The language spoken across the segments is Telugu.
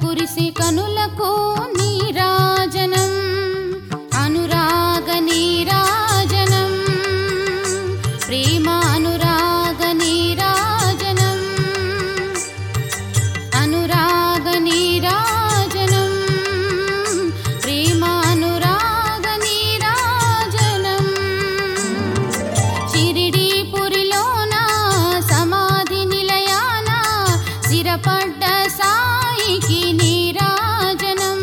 కురిసి కనులకు నీరాజనం అనురాగ నీరాజనం ప్రేమ అనురాగ నీరాజనం అనురాగ నీరాజనం ప్రేమ అనురాగ నీరాజనం షిరిడి పురిలోన సమాధి నిలయాన స్థిరపడ్డ సాయికి నీరాజనం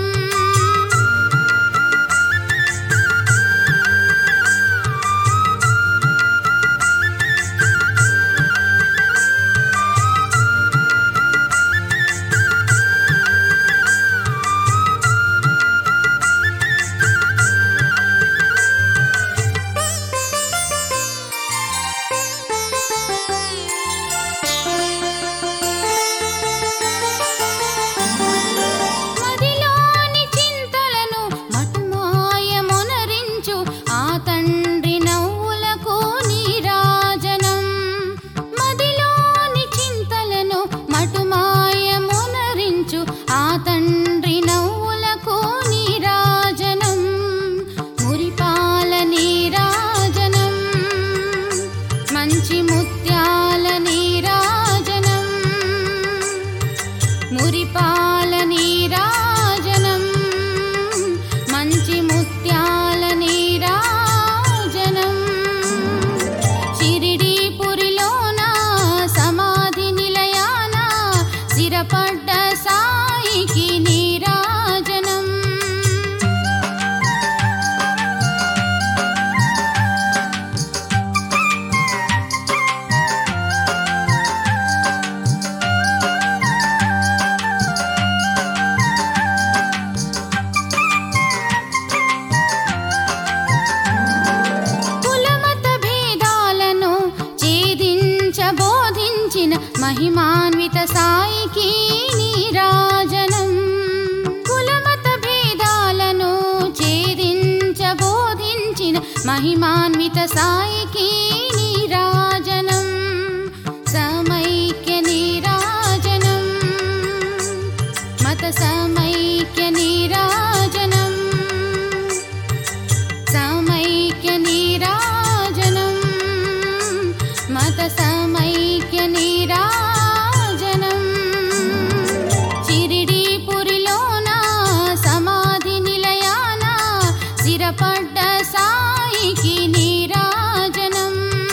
మదిలోని చింతలను మటుమాయమొనరించు ఆ తండ్రి నవ్వులకు నీరాజనం మదిలోని చింతలను మటుమాయమొనరించు ఆ తండ్రి నవ్వులకు నీరాజనం మురిపాల నీరాజనం మంచి ముత్యాల నీరాజనం మురిపాల నీరాజనం మంచి ముత్యాల నీరాజనం షిరిడి పురిలోన సమాధి నిలయాన స్థిరపడ్డ సాయికి నీరాజనం కులమత భేదాలను ఛేదించ బోధించిన మహిమాన్విత సాయికి నీరాజనం కులమత భేదాలను ఛేదించ బోధించిన మహిమాన్విత సాయికి నీరాజనం సమైక్య నీరాజనం మత సమైక్య నీరాజనం సమైక్య నీరాజనం మత సమైక్య నీరాజనం చిరిడి పురిలోన సమాధి నిలయాన స్థిరపడ్డ సాయికి నీరాజనం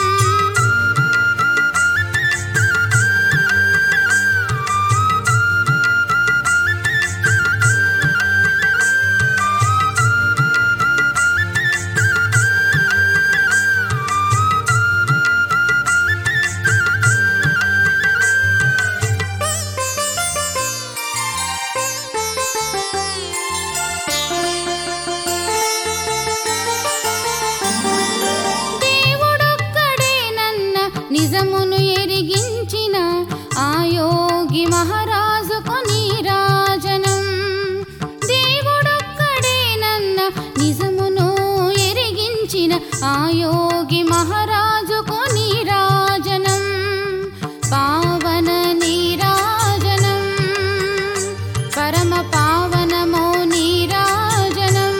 దేవుడొక్కడే నన్న నిజమును ఎరిగించిన ఆయోగి మహారాజుకు నీరాజనం దేవుడొక్కడే నన్న నిజమును ఎరిగించిన ఆయోగి మహారాజుకు నీరాజనం పావన నీరాజనం పరమ పావనమో నీరాజనం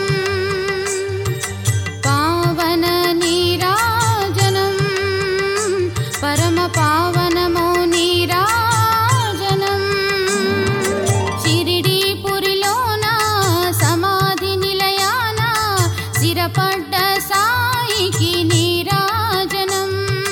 పావన నీరాజనం పరమ పావనమో నీరాజనం షిరిడి పురిలోన సమాధి నిలయాన స్థిరపడ్డ సాయికి నీరాజనం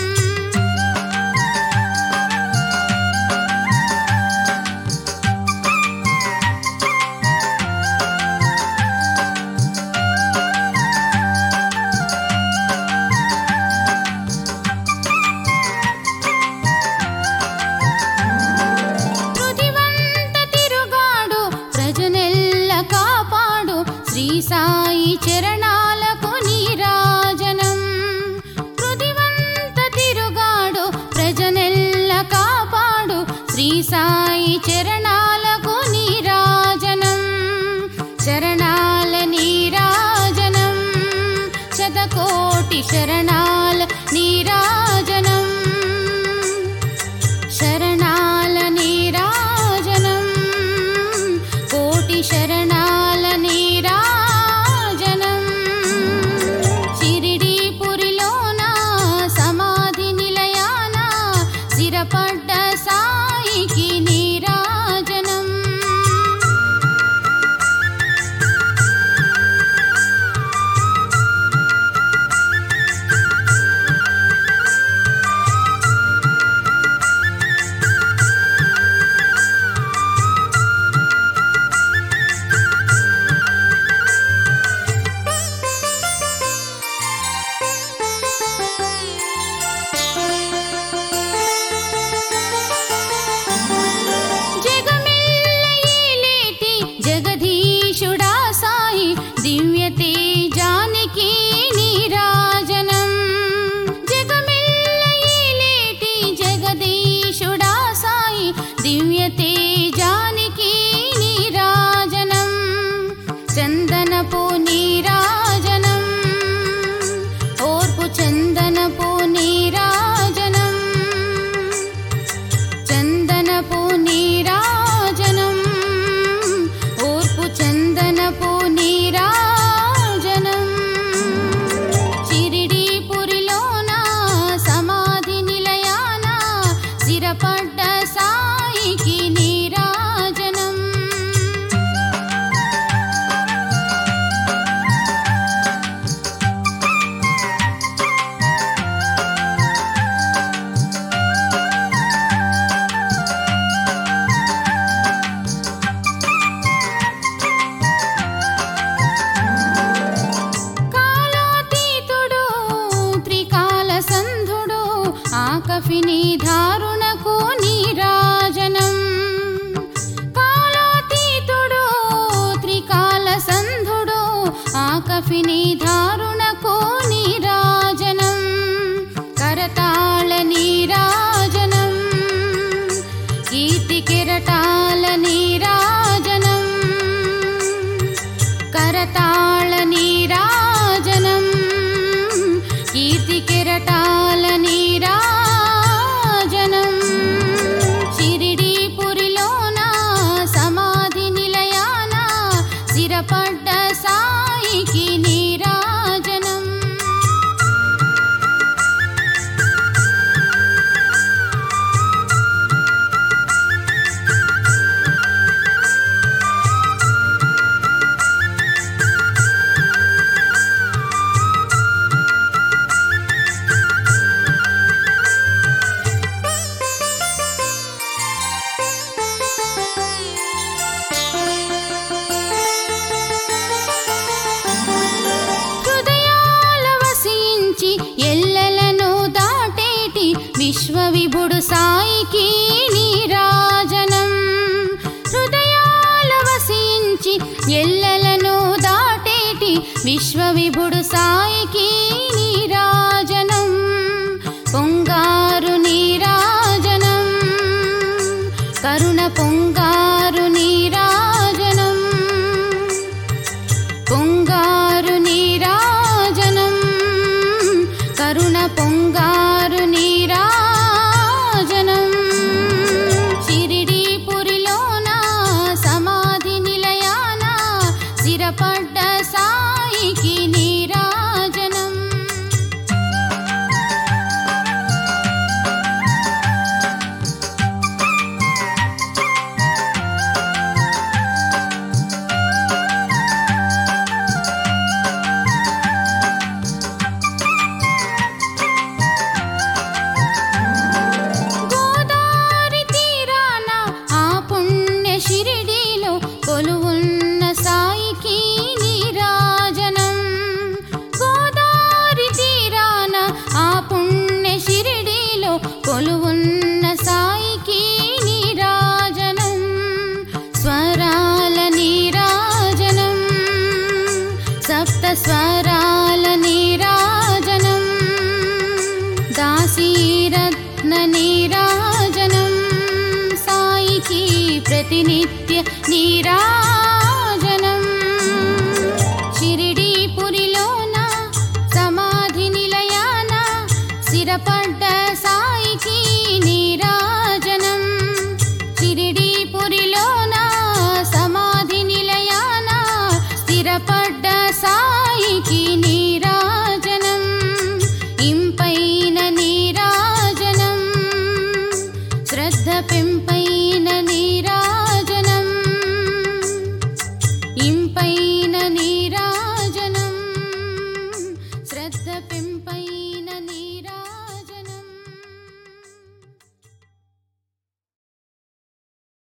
పృథివంత తిరుగాడు ప్రజనెల్ల కాపాడు శ్రీ సాయి చరణాలకు నీరాజనం పృథివంత తిరుగాడు ప్రజనెల్ల కాపాడు శ్రీ సాయి చరణాలకు నీరాజనం శరణాల నీరాజనం శతకోటి శరణాల నీరాజనం శరణాల నీరాజనం శరణాల నీరాజనం షిరిడీపురిలోన సమాధి నిలయాన స్థిరపడ్డ సాయికి నీరాజనం జగమెల్లయేలేటి జగదీశుడా సాయి దివ్య తేజానికి నీరాజనం జగమెల్లయేలేటి జగదీశుడా సాయి దివ్య తేజానికి నీరాజనం చందనపు నీరాజనం ఓర్పు చందనపు నీరాజనం చందనపు నీరాజనం ఓర్పు చందనపు నీరాజనం చిరిడీపురిలోన సమాధి నిలయాన స్థిరపడ్డ సాయికి నీరాజనం కాలాతీతుడు త్రికాల సంధుడు ఆకఫిని ధారుణకు నీరాజనం కాలాతీతుడు త్రికాల సంధుడు ఆకఫిని ధారుణకు నీరాజనం కరతాళ నీరాజనం కీర్తి కిరటాల నీరాజనం కరతాళ నీరాజనం కీర్తి కిరటాల నీరాజనం షిరిడీపురిలోన సమాధి నిలయాన స్థిరపడ్డ సాయికి నీరాజనం హృదయాల వసించి ఎల్లలను దాటేటి విశ్వవిభుడు సాయికి నీరాజనం హృదయాల వసించి ఎల్లలను దాటేటి విశ్వవిభుడు సాయికి నీరాజనం పొంగారు నీరాజనం కరుణ పొంగారు నీరాజనం పొంగారు నీరాజనం కరుణ పొంగారు నీరాజనం షిరిడీపురిలోన సమాధి నిలయాన స్థిరపడ్డ సాయికి నీరాజనం గోదారి తీరాన ఆ పుణ్య షిరిడీలో కొలువున్న సాయికి నీరాజనం గోదారి తీరాన ఆ పుణ్య షిరిడీలో కొలువున్న సాయికి నీరాజనం స్వరాల నీరాజనం సప్త స్వరాల నీరాజనం దాసీరత్న నీరాజనం సాయికి ప్రతినిత్య నీరాజనం షిరిడీపురిలోన సమాధి నిలయాన స్థిరపడ్డ సాయికి నీరాజనం షిరిడీపురిలోన సమాధి నిలయాన పెంపై